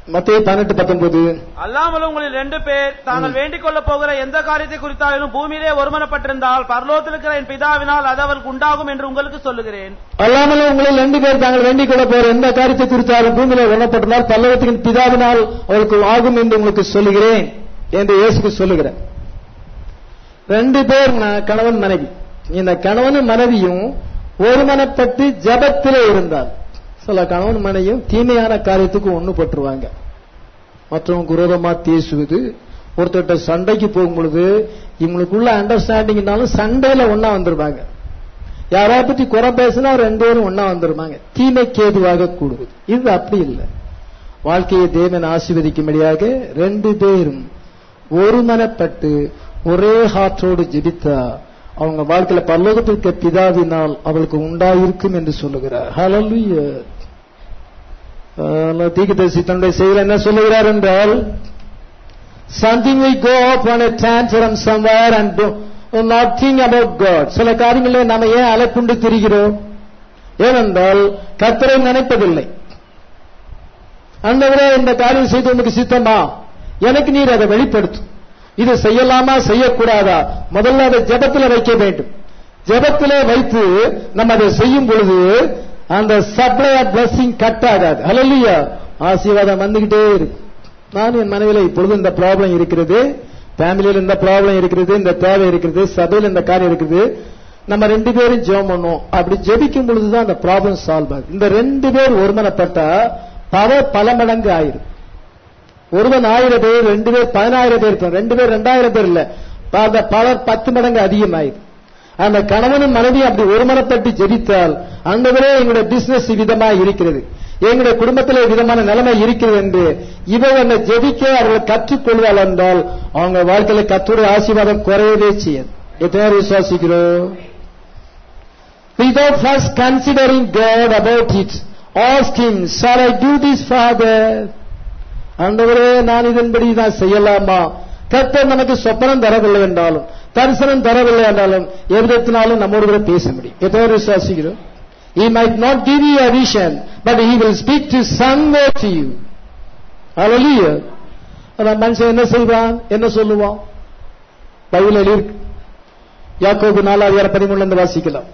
மத்திய பதினெட்டு பத்தொன்பது அல்லாமலும் உங்களில் ரெண்டு பேர் தாங்கள் வேண்டிக் கொள்ளப் போகிற எந்த காரியத்தை குறித்தாலும் பூமியிலே ஒருமனப்பட்டிருந்தால் பரலோகத்தில் இருக்கிற என் பிதாவினால் அது அவருக்கு உண்டாகும் என்று உங்களுக்கு சொல்லுகிறேன் அல்லாமல் உங்களில் ரெண்டு பேர் தாங்கள் வேண்டிக் கொள்ள போற எந்த காரியத்தை குறித்தாலும் பூமியில உணப்பட்டிருந்தால் பல்லவத்தின் பிதாவினால் அவருக்கு ஆகும் என்று உங்களுக்கு சொல்லுகிறேன் என்று இயேசுக்கு சொல்லுகிறேன் ரெண்டு பேர் ம- கணவன் மனைவி இந்த கணவனும் மனைவியும் ஒருமனப்பட்டு ஜெபத்திலே இருந்தார் சில கணவன் மனைவியும் தீமையான காரியத்துக்கு ஒண்ணு பட்டுருவாங்க மற்றவங்க குரோதமா பேசுவது ஒருத்தர்கிட்ட சண்டைக்கு போகும் பொழுது இவங்களுக்குள்ள அண்டர்ஸ்டாண்டிங்னாலும் சண்டையில ஒண்ணா வந்துருவாங்க யாரா பத்தி குறை பேசினா ரெண்டு பேரும் ஒண்ணா வந்துருவாங்க தீமைக்கு ஏதுவாக கூடுவது இது அப்படி இல்லை வாழ்க்கையை தேவன் ஆசீர்வதிக்கும்படியாக ரெண்டு பேரும் ஒருமனப்பட்டு ஒரே ஹார்ட்டோடு ஜெபித்தா அவங்க வாழ்க்கையில பரலோகத்திற்கு பிதாவினால் அவளுக்கு உண்டாயிருக்கும் என்று சொல்லுகிறார் ஹalleluya தீர்க்கதரிசி தன்னுடைய செயல் என்ன சொல்லுகிறார் என்றால் something will go up on a tantrum somewhere and do not think about God சில காரியங்களே நாம ஏன் அலைப்புண்டு திரிகிறோம் ஏனென்றால் கர்த்தரை நினைப்பதில்லை அந்தவரே இந்த காரியம் செய்து உனக்கு சித்தமா எனக்கு நீர் அதை வெளிப்படுத்தும் இது செய்யலாமா செய்யக்கூடாதா முதல்ல அதை ஜெபத்துல வைக்க வேண்டும் ஜெபத்திலே வைத்து நம்ம அதை செய்யும் பொழுது அந்த சப்ளை ஆஃப் blessing கட் ஆகாது ஹalleluya ஆசீர்வாதம் வந்துகிட்டே இருக்கும் நான் என் மனைவியில இப்பொழுது இந்த ப்ராப்ளம் இருக்கிறது ஃபேமிலியில் இந்த ப்ராப்ளம் இருக்கிறது இந்த தேவை இருக்கிறது சபையில் இந்த காரியம் இருக்குது நம்ம ரெண்டு பேரும் ஜெபம் பண்ணோம் அப்படி ஜெபிக்கும் பொழுதுதான் அந்த ப்ராப்ளம் சால்வ் ஆகுது இந்த ரெண்டு பேர் ஒருமனப்பட்டா பவர் பல மடங்கு ஆயிரும் ஒருவன் ஆயிரம் பேர் ரெண்டு பேர் பதினாயிரம் பேர் இருப்பான் ரெண்டு பேர் ரெண்டாயிரம் பேர் இல்ல அந்த பலர் பத்து மடங்கு அதிகமாயிரும் அந்த கணவனும் மனைவி அப்படி ஒருமனப்பட்டு ஜெபித்தால் அந்தவரே எங்களுடைய பிசினஸ் விதமா இருக்கிறது எங்களுடைய குடும்பத்திலே விதமான நிலைமை இருக்கிறது என்று இவள் அந்த ஜெபிக்க அவர்கள் கற்றுக்கொள்வாள் என்றால் அவங்க வாழ்க்கையில கத்துடைய ஆசீர்வாதம் குறையவே செய்யாது எத்தனை பேர் விசுவாசிக்கிறோம் without first considering God about it. Ask Him, shall I do this, Father? ஆண்டவரே நான் இதன்படி நான் செய்யலாமா கர்த்தர் நமக்கு சொப்பனம் தரவில்லை என்றாலும் தரிசனம் தரவில்லை என்றாலும் எவ்விதத்தினாலும் நம்மோடு கூட பேச முடியும் எத்தனை பேர் விசுவாசிக்கிறோம் He might not give you a vision, but He will speak to somewhere to you. Hallelujah. அதான் மனுஷன் என்ன செய்வான் என்ன சொல்லுவான் பைபிள் எழுதியிருக்கு யாக்கோபு நாலாவது பதிமூணுல இருந்து வாசிக்கலாம்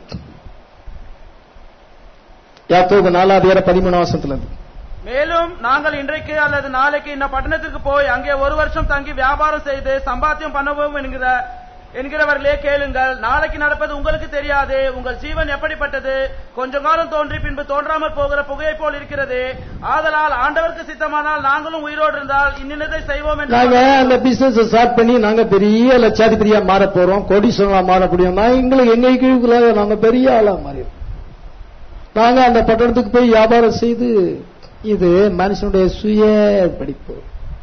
யாக்கோபு நாலாவது பதிமூணு வாசத்துல இருந்து மேலும் நாங்கள் இன்றைக்கு அல்லது நாளைக்கு இந்த பட்டணத்திற்கு போய் அங்கே ஒரு வருஷம் தங்கி வியாபாரம் செய்து சம்பாத்தியம் பண்ணுவோம் என்கிற என்கிறவர்களே கேளுங்கள் நாளைக்கு நடப்பது உங்களுக்கு தெரியாது உங்கள் ஜீவன் எப்படிப்பட்டது கொஞ்ச காலம் தோன்றி பின்பு தோன்றாமல் போகிற புகையை போல் இருக்கிறது ஆதலால் ஆண்டவருக்கு சித்தமானால் நாங்களும் உயிரோடு இருந்தால் இன்னினதை செய்வோம் நாங்க என்று அந்த பிசினஸ் ஸ்டார்ட் பண்ணி நாங்க பெரிய லட்சாதிபதியா மாற போறோம் கோடீஸ்வரனா மாற முடியும் நான் எங்களுக்கு எங்க கீழுக்குள்ள நாங்க பெரிய ஆளா மாறி நாங்க அந்த பட்டணத்துக்கு போய் வியாபாரம் செய்து இது மனுஷனுடைய சுய படிப்பு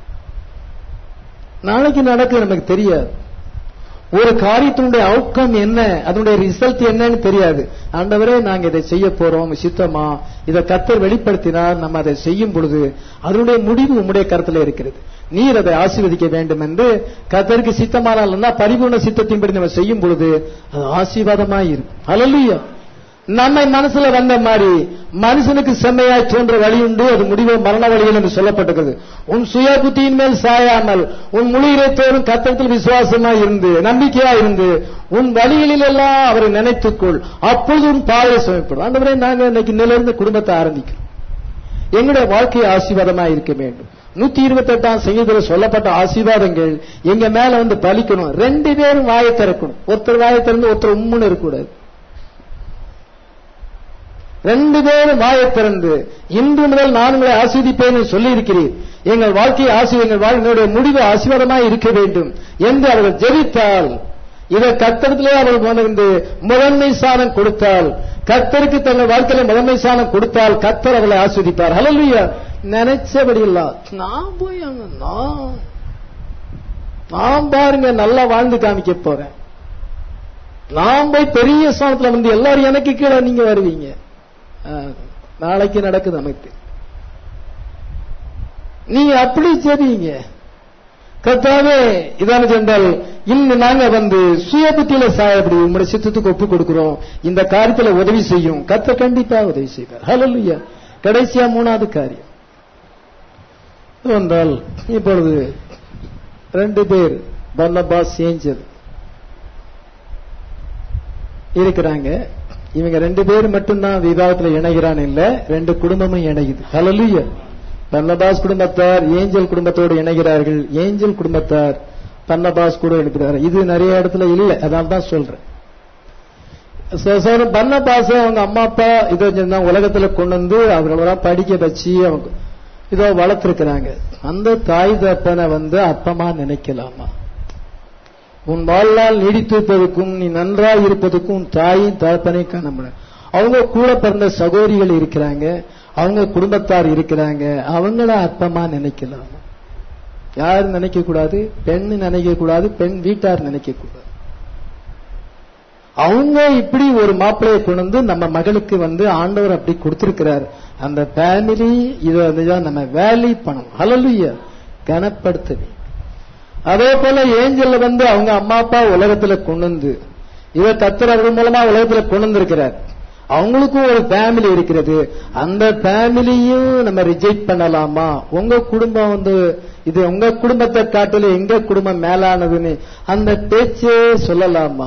நாளைக்கு நடக்குது நமக்கு தெரியாது ஒரு காரியத்தினுடைய அவுட்கம் என்ன அதனுடைய ரிசல்ட் என்னன்னு தெரியாது ஆண்டவரே நாங்க இதை செய்ய போறோம் சித்தமா இதை கத்தர் வெளிப்படுத்தினார் நம்ம அதை செய்யும் பொழுது அதனுடைய முடிவு உம்முடைய கருத்துல இருக்கிறது நீர் அதை ஆசீர்வதிக்க வேண்டும் என்று கத்தருக்கு சித்தமானால் பரிபூர்ண சித்தத்தின்படி நம்ம செய்யும் பொழுது அது ஆசீர்வாதமாய் இருக்கும் ஹalleluya நம்மை மனசுல வந்த மாதிரி மனுஷனுக்கு செம்மையாய் தோன்ற வழி உண்டு அது முடிவு மரண வழியில் என்று சொல்லப்பட்டிருக்கிறது உன் சுய புத்தியின் மேல் சாயாமல் உன் முழு இறைத்தோறும் கத்தத்தில் விசுவாசமாய் இருந்து நம்பிக்கையா இருந்து உன் வழிகளில் எல்லாம் அவரை நினைத்துக்கொள் அப்பொழுது உன் பாதை சுமைப்படும் அந்த நாங்க இன்னைக்கு நிலையிலிருந்து குடும்பத்தை ஆரம்பிக்கிறோம் எங்களுடைய வாழ்க்கை ஆசீர்வாதமா இருக்க வேண்டும் நூத்தி இருபத்தி எட்டாம் சங்கீதத்தில் சொல்லப்பட்ட ஆசீர்வாதங்கள் எங்க மேல வந்து பலிக்கணும் ரெண்டு பேரும் வாயை திறக்கணும் ஒருத்தர் வாயை திறந்து ஒருத்தர் உம்முன்னு இருக்கக்கூடாது ரெண்டு பேரும் வாயை திறந்து இன்று முதல் நான் உங்களை ஆசீர்வதிப்பேன் என்று சொல்லி இருக்கிறீர் எங்கள் வாழ்க்கையை ஆசீர் எங்கள் வாழ்க்கையுடைய முடிவு ஆசீர்வாதமாய் இருக்க வேண்டும் என்று அவர்கள் ஜெபித்தால் இதை கத்தரத்திலே அவர்கள் வந்து முதன்மை சாணம் கொடுத்தால் கத்தருக்கு தங்கள் வாழ்க்கையில முதன்மை சாணம் கொடுத்தால் கத்தர் அவர்களை ஆஸ்வதிப்பார் ஹalleluya நினைச்சபடி இல்ல நான் போய் அங்க நான் நான் பாருங்க நல்லா வாழ்ந்து காமிக்க போறேன் நான் போய் பெரிய ஸ்தானத்துல வந்து எல்லாரும் எனக்கு கீழே நீங்க வருவீங்க ஆ, நாளைக்கு நடக்குது நமக்கு நீங்க அப்படி செய்வீங்க கர்த்தாவே இதான சென்றால் இன்னும் நாங்க வந்து சுய புத்தியில சாயப்படி உங்களுடைய சித்தத்துக்கு ஒப்பு கொடுக்கிறோம் இந்த காரியத்துல உதவி செய்யும் கத்த கண்டிப்பா உதவி செய்வார் ஹalleluya கடைசியா மூணாவது காரியம் என்றால் இப்பொழுது ரெண்டு பேர் பர்னபாஸ் ஏஞ்சல் இருக்கிறாங்க இவங்க ரெண்டு பேர் மட்டும்தான் விவாகத்துல இணைகிறான் இல்ல ரெண்டு குடும்பமும் இணையுது ஹalleluya பர்னபாஸ் குடும்பத்தார் ஏஞ்சல் குடும்பத்தோடு இணைகிறார்கள் ஏஞ்சல் குடும்பத்தார் பர்னபாஸ் கூட இருக்கிறார் இது நிறைய இடத்துல இல்ல அதனால தான் சொல்றேன் பர்னபாச அவங்க அம்மா அப்பா இதோ தான் உலகத்துல கொண்டு வந்து அவங்களெல்லாம் படிக்க வச்சு அவங்க இதோ வளர்த்திருக்கிறாங்க அந்த தாய் தப்பனை வந்து அப்பமா நினைக்கலாமா உன் வாழ்நாள் நீடித்திருப்பதற்கும் நீ நன்றாய் இருப்பதற்கும் உன் தாயின் தகப்பனை காண முடியும் அவங்க கூட பிறந்த சகோதரிகள் இருக்கிறாங்க அவங்க குடும்பத்தார் இருக்கிறாங்க அவங்கள அப்பமா நினைக்கலாமா யார் நினைக்க கூடாது பெண் நினைக்க கூடாது பெண் வீட்டார் நினைக்க கூடாது அவங்க இப்படி ஒரு மாப்பிள்ளையை கொண்டு வந்து நம்ம மகளுக்கு வந்து ஆண்டவர் அப்படி கொடுத்திருக்கிறார் அந்த ஃபேமிலி இதை வந்துதான் நம்ம வேலி பண்ணணும் ஹalleluya கனப்படுத்தவே அதே போல ஏஞ்சல்ல வந்து அவங்க அம்மா அப்பா உலகத்துல கொண்டு வந்து இவர் கத்தர் அவர் மூலமா உலகத்துல கொண்டு வந்திருக்கிறார் அவங்களுக்கும் ஒரு ஃபேமிலி இருக்கிறது அந்த ஃபேமிலியும் நம்ம ரிஜெக்ட் பண்ணலாமா உங்க குடும்பம் வந்து இது உங்க குடும்பத்தை காட்டில எங்க குடும்பம் மேலானதுன்னு அந்த பேச்சே சொல்லலாமா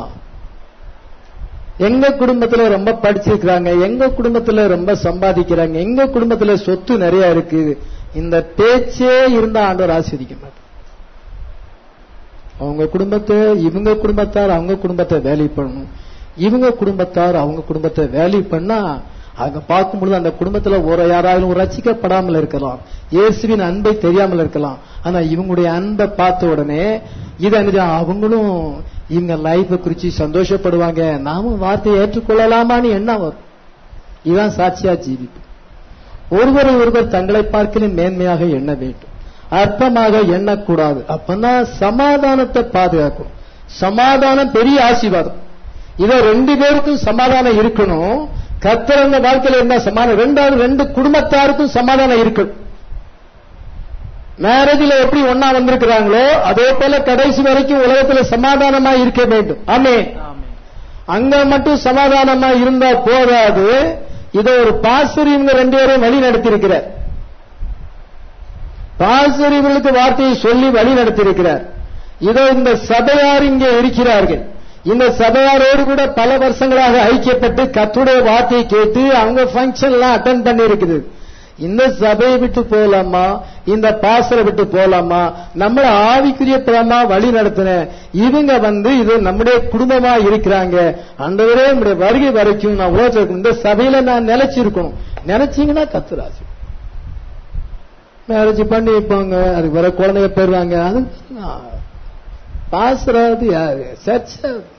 எங்க குடும்பத்துல ரொம்ப படிச்சிருக்கிறாங்க எங்க குடும்பத்துல ரொம்ப சம்பாதிக்கிறாங்க எங்க குடும்பத்துல சொத்து நிறைய இருக்கு இந்த பேச்சே இருந்தா ஆண்டவர் ஆஸ்வதிக்க மாட்டார் அவங்க குடும்பத்தை இவங்க குடும்பத்தார் அவங்க குடும்பத்தை வேலை பண்ணணும் இவங்க குடும்பத்தார் அவங்க குடும்பத்தை வேலை பண்ணா அங்க பார்க்கும்பொழுது அந்த குடும்பத்துல ஒரு யாராலும் ரசிக்கப்படாமல் இருக்கலாம் இயேசுவின் அன்பை தெரியாமல் இருக்கலாம் ஆனா இவங்களுடைய அன்பை பார்த்த உடனே இது என்னது அவங்களும் இவங்க லைஃபை குறிச்சு சந்தோஷப்படுவாங்க நாமும் வார்த்தையை ஏற்றுக்கொள்ளலாமான்னு எண்ணம் வரும் இதுதான் சாட்சியா ஜீவிப்பு ஒருவரை ஒருவர் தங்களை பார்க்கலும் மேன்மையாக எண்ண வேண்டும் அற்பமாக எண்ணக்கூடாது அப்பதான் சமாதானத்தை பாதுகாக்கும் சமாதானம் பெரிய ஆசீர்வாதம் இதை ரெண்டு பேருக்கும் சமாதானம் இருக்கணும் கத்திரங்க வாழ்க்கையில இருந்தா சமாதானம் ரெண்டாவது ரெண்டு குடும்பத்தாருக்கும் சமாதானம் இருக்கணும் மேரேஜில் எப்படி ஒன்னா வந்திருக்கிறாங்களோ அதே போல கடைசி வரைக்கும் உலகத்துல சமாதானமா இருக்க வேண்டும் ஆமே அங்க மட்டும் சமாதானமா இருந்தா போதாது இதை ஒரு பாசர் இவங்க ரெண்டு பேரும் வழி நடத்தியிருக்கிறார் பாசர் இவர்களுக்கு வார்த்தையை சொல்லி வழி நடத்தியிருக்கிறார் இதோ இந்த சபையார் இங்கே இருக்கிறார்கள் இந்த சபையாரோடு கூட பல வருஷங்களாக ஐக்கியப்பட்டு கத்துடைய வார்த்தையை கேட்டு அவங்க ஃபங்க்ஷன் எல்லாம் அட்டன் பண்ணி இருக்குது இந்த சபையை விட்டு போலாமா இந்த பாசலை விட்டு போலாமா நம்மள ஆவிக்குரிய பிரமா வழி நடத்தின இவங்க வந்து இது நம்முடைய குடும்பமா இருக்கிறாங்க அந்தவரே நம்முடைய வருகை வரைக்கும் நான் உலகத்தில் இருக்கணும் இந்த சபையில நான் நிலைச்சிருக்கணும் நினைச்சீங்கன்னா கத்துராஜு மேரேஜ் பண்ணி வைப்பாங்க அதுக்கு வர குழந்தைங்க போயிடுறாங்க அது பாசுறது யாரு சர்ச்ச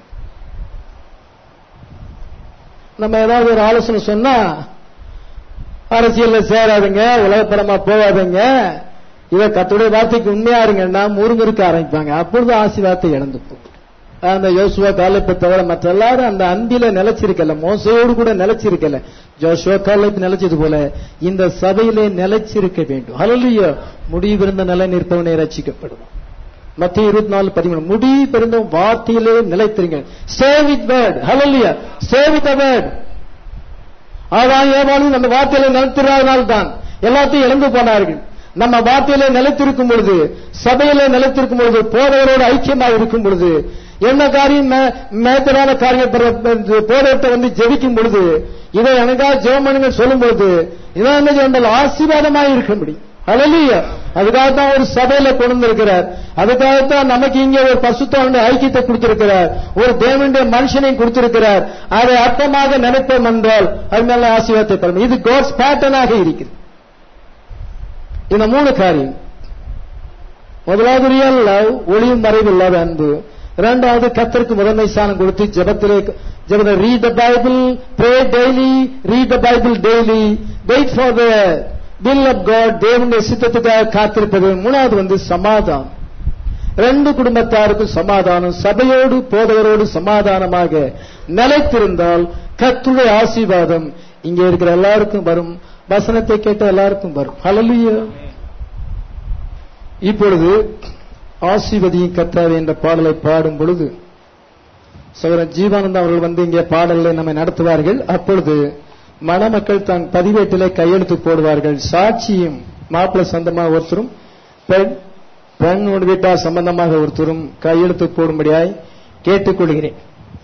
நம்ம ஏதாவது ஒரு ஆலோசனை சொன்னா அரசியல்ல சேராதுங்க உலகப்படமா போகாதுங்க இத கத்துடைய வார்த்தைக்கு உண்மையா இருங்கன்னா முருங்கிருக்க ஆரம்பிப்பாங்க அப்பொழுது ஆசீர்வாதத்தை இழந்து போகும் அந்த யோசுவா காலைப்பை தவிர மற்ற எல்லாரும் அந்த அன்பில நிலைச்சிருக்கல மோசையோடு கூட நிலைச்சிருக்கல ஜோசுவா காலைப்பு நிலைச்சது போல இந்த சபையிலே நிலைச்சிருக்க வேண்டும் ஹalleluya முடிவு இருந்த நிலை நிற்பவனை ரட்சிக்கப்படுவான் மத்திய இருபத்தி நாலு பதிமூணு முடி பெருந்தும் வார்த்தையிலே நிலைத்திருங்க ஸ்டே வித் வேர்ட் ஹalleluya ஸ்டே வித் வேர்ட் ஆதான் ஏவாளும் நம்ம வார்த்தையில நிலைத்திராதனால் தான் எல்லாத்தையும் இழந்து போனார்கள் நம்ம வார்த்தையில நிலைத்திருக்கும் பொழுது சபையில நிலைத்திருக்கும் பொழுது போதவரோடு ஐக்கியமாக இருக்கும் பொழுது என்ன காரியம் மேத்தரான காரியம் போதவர்கிட்ட வந்து ஜெபிக்கும் பொழுது இதை எனக்கா ஜெவமனுங்க சொல்லும் பொழுது இதான் என்ன சொன்னால் ஆசீர்வாதமாக இருக்க முடியும் அழலிய அதுக்காகத்தான் ஒரு சபையில கொண்டு வந்திருக்கிறார் அதுக்காகத்தான் நமக்கு இங்கே ஒரு பசுத்தோண்ட ஐக்கியத்தை கொடுத்திருக்கிறார் ஒரு தேவனுடைய மனுஷனையும் கொடுத்திருக்கிறார் அதை அர்த்தமாக நினைப்போம் என்றால் அது மேல ஆசீர்வாதத்தை பெறும் இது கோட்ஸ் பேட்டர்னாக இருக்கிறது இந்த மூணு காரியம் முதலாவது ரியல் லவ் ஒளியும் மறைவு இல்லாத அன்பு இரண்டாவது கத்தருக்கு முதன்மை ஸ்தானம் கொடுத்து ஜபத்திலே ஜபத read the Bible pray daily read the Bible daily wait for the will of God தேவனுடைய சித்தத்துக்காக காத்திருப்பது மூணாவது வந்து சமாதானம் ரெண்டு குடும்பத்தாருக்கும் சமாதானம் சபையோடு போதவரோடு சமாதானமாக நிலைத்திருந்தால் கத்துடைய ஆசீர்வாதம் இங்கே இருக்கிற எல்லாருக்கும் வரும் வசனத்தை கேட்ட எல்லாருக்கும் வரும் ஹalleluya இப்பொழுது ஆசீர்வதியும் கத்தாவே என்ற பாடலை பாடும் பொழுது சகோதரன் ஜீவானந்தம் அவர்கள் வந்து இங்கே பாடலை நம்மை நடத்துவார்கள் அப்பொழுது மணமக்கள் தன் பதிவேட்டிலே கையெழுத்து போடுவார்கள் சாட்சியும் மாப்பிள்ளை சொந்தமாக ஒருத்தரும் பெண் பெண் வீட்டார் சம்பந்தமாக ஒருத்தரும் கையெழுத்து போடும்படியாய் கேட்டுக்கொள்கிறேன்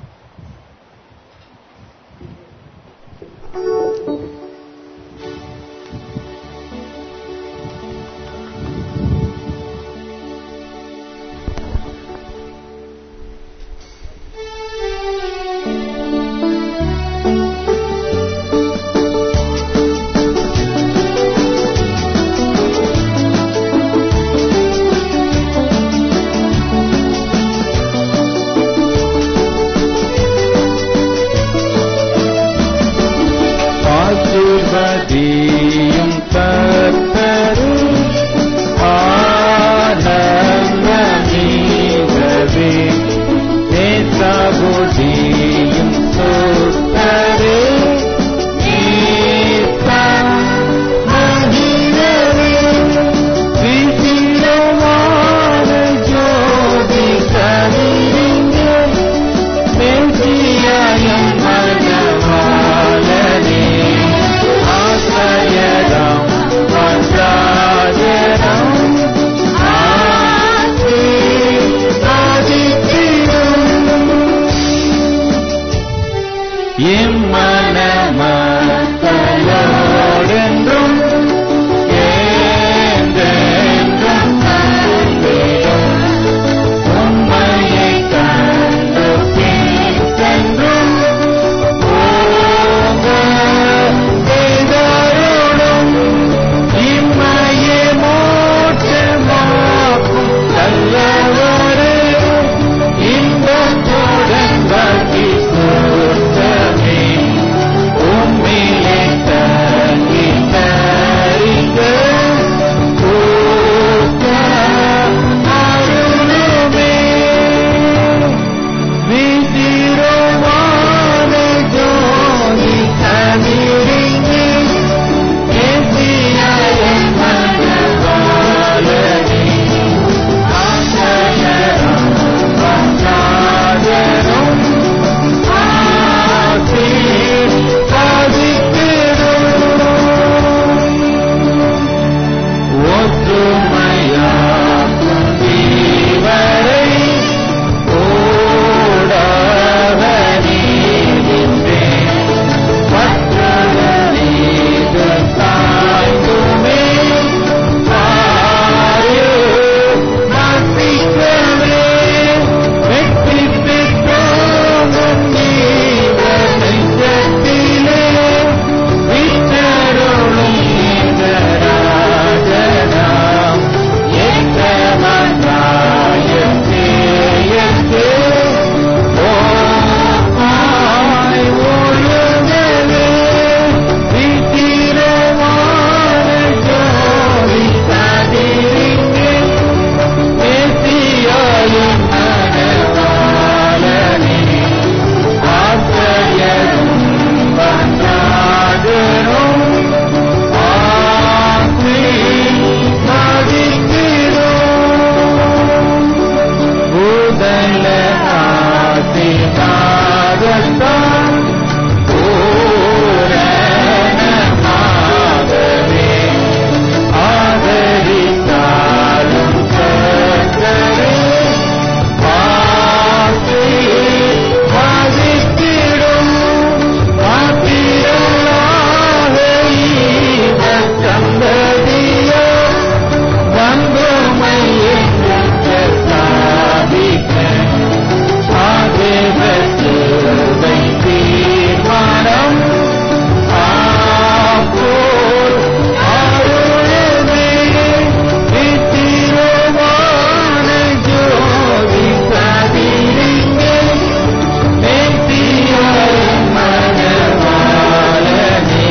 ஆசீர்வதியும் கர்த்தரும் ஆனந்தமீகவே நேசகுதியும் சுத்தரே நீர்த்தம் மகிழவே விசிலமான ஜோதி கதிரிங்கே மேசியாயம் மனவாளனே ஆசையரம் வந்தாயரம் இம்மனமத்தலோடென்றும் ஏந்தென்றும் தந்திடும் உம்மையை கண்டு பின்தென்றும் ஓங்க செய்தருளும் இம்மையே மோட்சமாக்கும் நல்லவரே இன்பத்துடன் வாழ்க்கை சுத்தமே உம்மிலே தங்கி தரிங்க கூட்ட அருளுமே விதிரோவான ஜோதி தனிரிங்கே எசியாயம் மனவாளனே ஆசையரம் வந்தாயரும் வெற்றி பெற்றோம் நெஞ்சத்திலே வித்தருளும் இந்த ராஜனாம் எத்தமன்றாயம் தேயத்தே ஓமாய் ஒழுங்கவே வித்திரமான ஜோதி கதிரிங்கே மேசியாயும் மனவாளனே ஆசையரும் வந்தாதரும் ஆசி மதிக்கிறோம் பூதல ஆசிநாதத்தான் பூரணமாகவே ஆதரித்தாலும் கர்த்தரே ஆசி மதித்திடும் ஆத்திரலாக ஈவச் சந்ததியோ வந்தோமை என்று சாதிக்க ஆதேவத்துவை தீர்மானம் ஆப்போல் அருளவே வித்திரமான ஜோதி கதிரிங்கே மேசியாய் மனவாளனே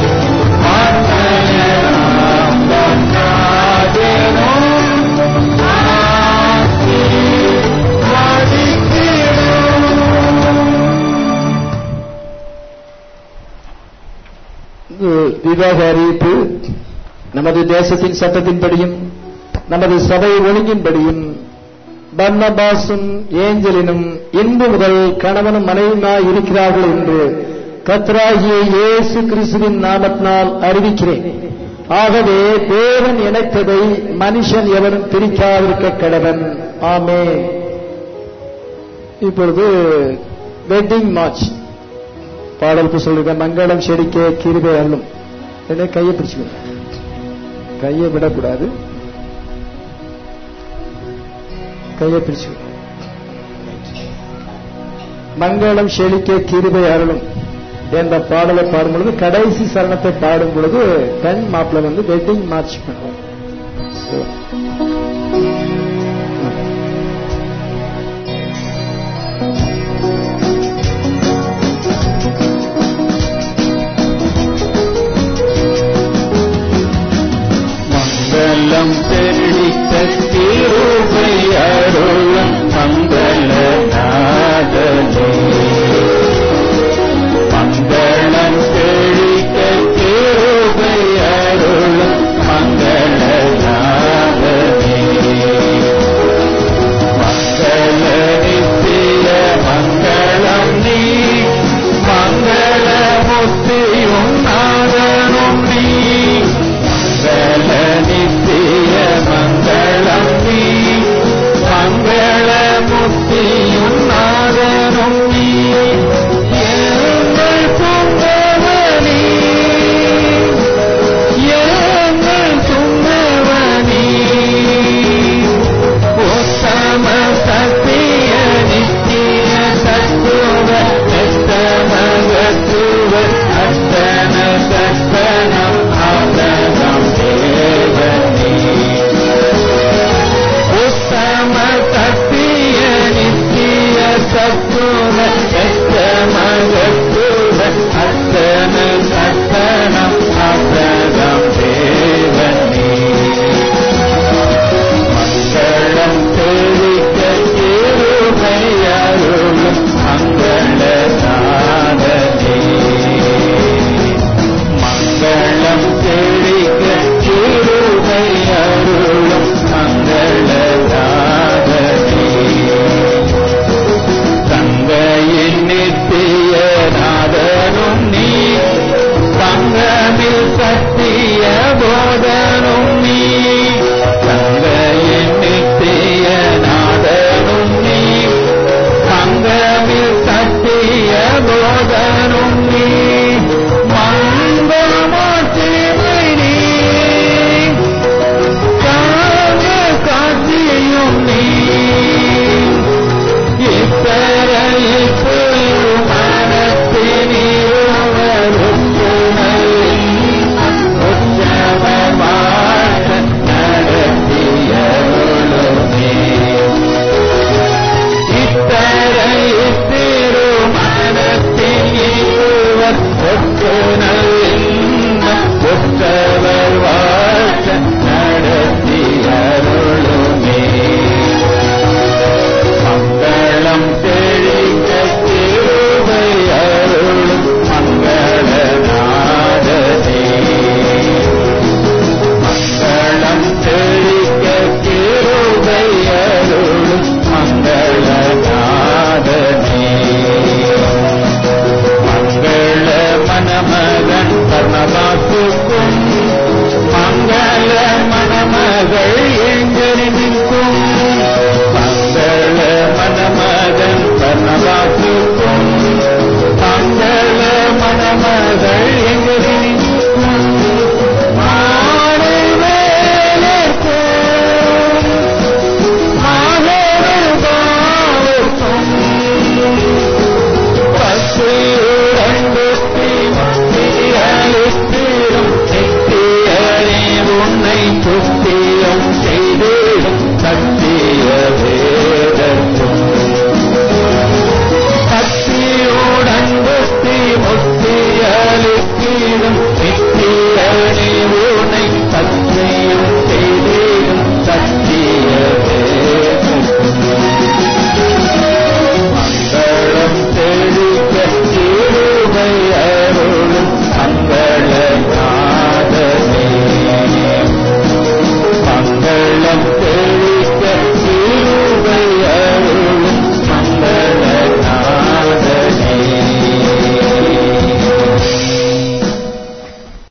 ஆசையராம் வந்தாதேனோம் இது விவாக அறிவிப்பு நமது தேசத்தின் சட்டத்தின்படியும் நமது சபை ஒழுங்கின்படியும் பர்னபாசும் ஏஞ்சலினும் இன்று முதல் கணவனும் மனைவியுமாய் இருக்கிறார்கள் என்று கத்ராகிய இயேசு கிறிஸ்துவின் நாமத்தினால் அறிவிக்கிறேன் ஆகவே தேவன் இணைத்ததை மனுஷன் எவனும் பிரிக்காதிருக்க கடவன் ஆமே இப்பொழுது வெட்டிங் மார்ச் பாடலுக்கு சொல்லுங்க மங்களம் செடிக்க கிருபை அருளும் என்ன கையை பிடிச்சுக்கோங்க கையை விடக்கூடாது கையை பிடிச்சுக்கோங்க மங்களம் செழிக்க கிருபை அருளும் என்ற பாடலை பாடும் பொழுது கடைசி சரணத்தை பாடும் பொழுது பெண் மாப்பிள்ள வந்து வெட்டிங் மார்ச் பண்ணுவோம் So,